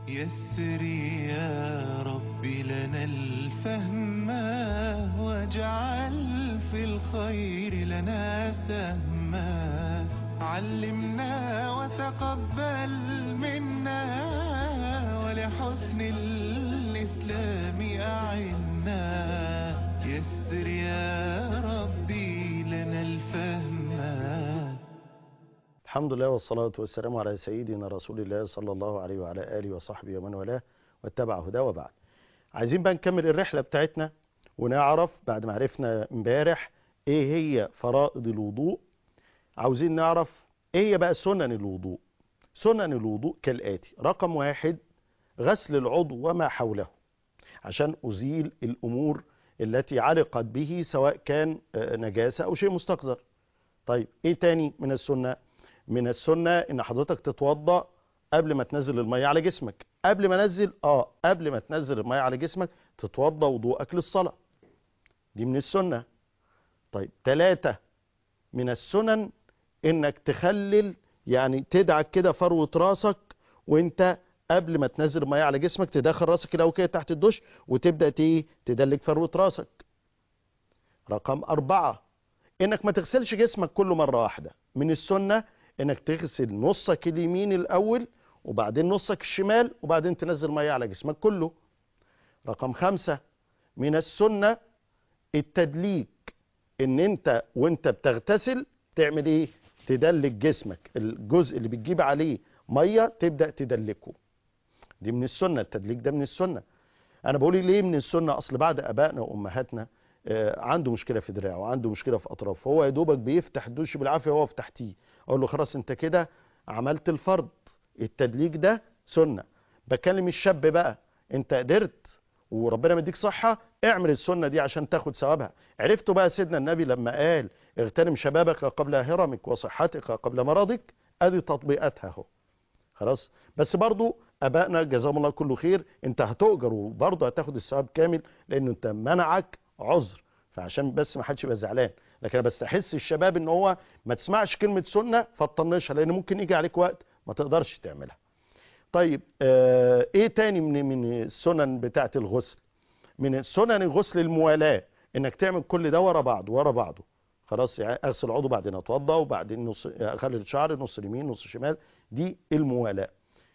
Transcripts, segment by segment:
يسر يا رب لنا الفهم واجعل في الخير لنا سهما علمنا وتقبل منا ولحسن الإسلام أعنا يسر يا ربي لنا الفهم الحمد لله والصلاة والسلام على سيدنا رسول الله صلى الله عليه وعلى آله وصحبه ومن والاه واتبع هداه وبعد عايزين بقى نكمل الرحلة بتاعتنا ونعرف بعد ما عرفنا امبارح ايه هي فرائض الوضوء عاوزين نعرف ايه هي بقى سنن الوضوء سنن الوضوء كالآتي رقم واحد غسل العضو وما حوله عشان أزيل الأمور التي علقت به سواء كان آه، نجاسة أو شيء مستقذر طيب ايه تاني من السنة من السنة ان حضرتك تتوضأ قبل ما تنزل المية على جسمك قبل ما نزل اه قبل ما تنزل المية على جسمك تتوضأ وضوءك للصلاة دي من السنة طيب ثلاثة من السنن انك تخلل يعني تدعك كده فروة راسك وانت قبل ما تنزل المية على جسمك تدخل راسك كده وكده تحت الدش وتبدأ تيه تدلك فروة راسك رقم أربعة انك ما تغسلش جسمك كله مرة واحدة من السنة انك تغسل نصك اليمين الاول وبعدين نصك الشمال وبعدين تنزل مية على جسمك كله رقم خمسة من السنة التدليك ان انت وانت بتغتسل تعمل ايه تدلك جسمك الجزء اللي بتجيب عليه مية تبدأ تدلكه دي من السنة التدليك ده من السنة انا بقول ليه من السنة اصل بعد ابائنا وامهاتنا آه، عنده مشكله في دراعه وعنده مشكله في اطرافه هو يا دوبك بيفتح الدش بالعافيه وهو في تحتيه اقول له خلاص انت كده عملت الفرض التدليك ده سنه بكلم الشاب بقى انت قدرت وربنا مديك صحه اعمل السنه دي عشان تاخد ثوابها عرفتوا بقى سيدنا النبي لما قال اغتنم شبابك قبل هرمك وصحتك قبل مرضك ادي تطبيقاتها اهو خلاص بس برضو ابائنا جزاهم الله كله خير انت هتؤجر وبرضه هتاخد الثواب كامل لان انت منعك عذر فعشان بس ما حدش يبقى زعلان لكن انا بستحس الشباب ان هو ما تسمعش كلمه سنه فتطنشها لان ممكن يجي عليك وقت ما تقدرش تعملها طيب آه ايه تاني من من السنن بتاعه الغسل من السنن الغسل الموالاه انك تعمل كل ده ورا بعض ورا بعضه خلاص يعني اغسل عضو بعدين اتوضا وبعدين نص اخلي شعري نص اليمين نص الشمال دي الموالاه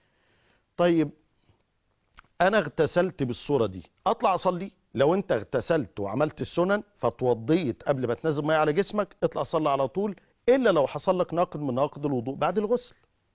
طيب انا اغتسلت بالصوره دي اطلع اصلي لو انت اغتسلت وعملت السنن فتوضيت قبل ما تنزل ميه على جسمك اطلع صلي على طول الا لو حصل لك ناقض من نواقض الوضوء بعد الغسل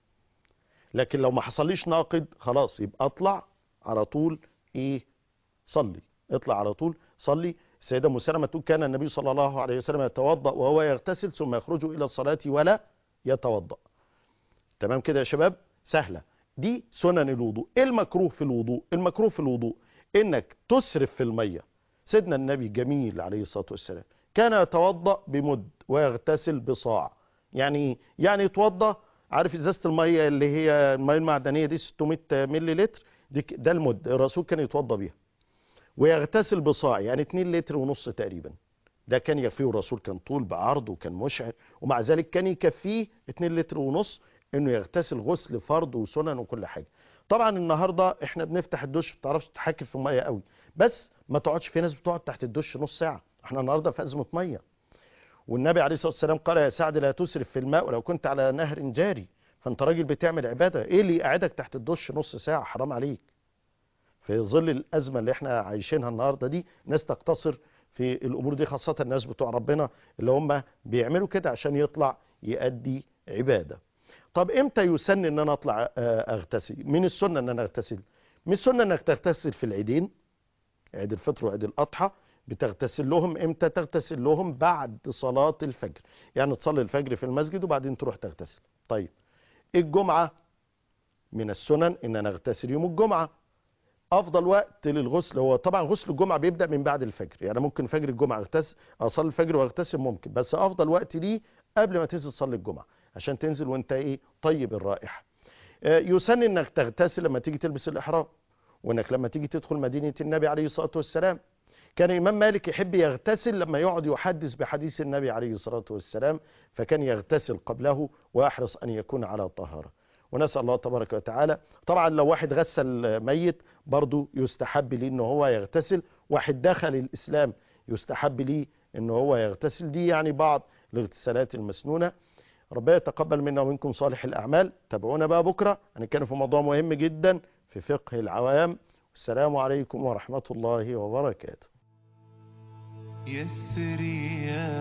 لكن لو ما حصليش ناقض خلاص يبقى اطلع على طول ايه صلي اطلع على طول صلي السيده ام سلمة تقول كان النبي صلى الله عليه وسلم يتوضا وهو يغتسل ثم يخرج الى الصلاه ولا يتوضا تمام كده يا شباب سهله دي سنن الوضوء ايه المكروه في الوضوء المكروه في الوضوء انك تسرف في الميه سيدنا النبي جميل عليه الصلاه والسلام كان يتوضا بمد ويغتسل بصاع يعني ايه يعني يتوضا عارف ازازه الميه اللي هي الميه المعدنيه دي 600 مللي لتر دي ك- ده المد الرسول كان يتوضا بيها ويغتسل بصاع يعني 2 لتر ونص تقريبا ده كان يكفيه الرسول كان طول بعرض وكان مشعر ومع ذلك كان يكفيه 2 لتر ونص انه يغتسل غسل فرض وسنن وكل حاجه طبعا النهارده احنا بنفتح الدش ما بتعرفش تتحكم في الميه قوي بس ما تقعدش في ناس بتقعد تحت الدش نص ساعه احنا النهارده في ازمه ميه والنبي عليه الصلاه والسلام قال يا سعد لا تسرف في الماء ولو كنت على نهر جاري فانت راجل بتعمل عباده ايه اللي يقعدك تحت الدش نص ساعه حرام عليك في ظل الازمه اللي احنا عايشينها النهارده دي ناس تقتصر في الامور دي خاصه الناس بتوع ربنا اللي هم بيعملوا كده عشان يطلع يؤدي عباده طب امتى يسن ان انا اطلع آه، اغتسل من السنه ان انا اغتسل من السنه انك تغتسل في العيدين عيد الفطر وعيد الاضحى بتغتسل لهم امتى تغتسل لهم بعد صلاه الفجر يعني تصلي الفجر في المسجد وبعدين تروح تغتسل طيب الجمعه من السنن ان انا اغتسل يوم الجمعه افضل وقت للغسل هو طبعا غسل الجمعه بيبدا من بعد الفجر يعني ممكن فجر الجمعه اغتسل اصلي الفجر واغتسل ممكن بس افضل وقت ليه قبل ما تنزل تصلي الجمعه عشان تنزل وانت ايه طيب الرائحه آه، يسن انك تغتسل لما تيجي تلبس الاحرام وانك لما تيجي تدخل مدينه النبي عليه الصلاه والسلام كان الإمام مالك يحب يغتسل لما يقعد يحدث بحديث النبي عليه الصلاة والسلام فكان يغتسل قبله ويحرص أن يكون على طهارة ونسأل الله تبارك وتعالى طبعا لو واحد غسل ميت برضو يستحب ليه ان هو يغتسل واحد دخل الاسلام يستحب ليه ان هو يغتسل دي يعني بعض الاغتسالات المسنونة ربنا يتقبل منا ومنكم صالح الاعمال تابعونا بقى بكرة هنتكلم في موضوع مهم جدا في فقه العوام السلام عليكم ورحمة الله وبركاته يسري يا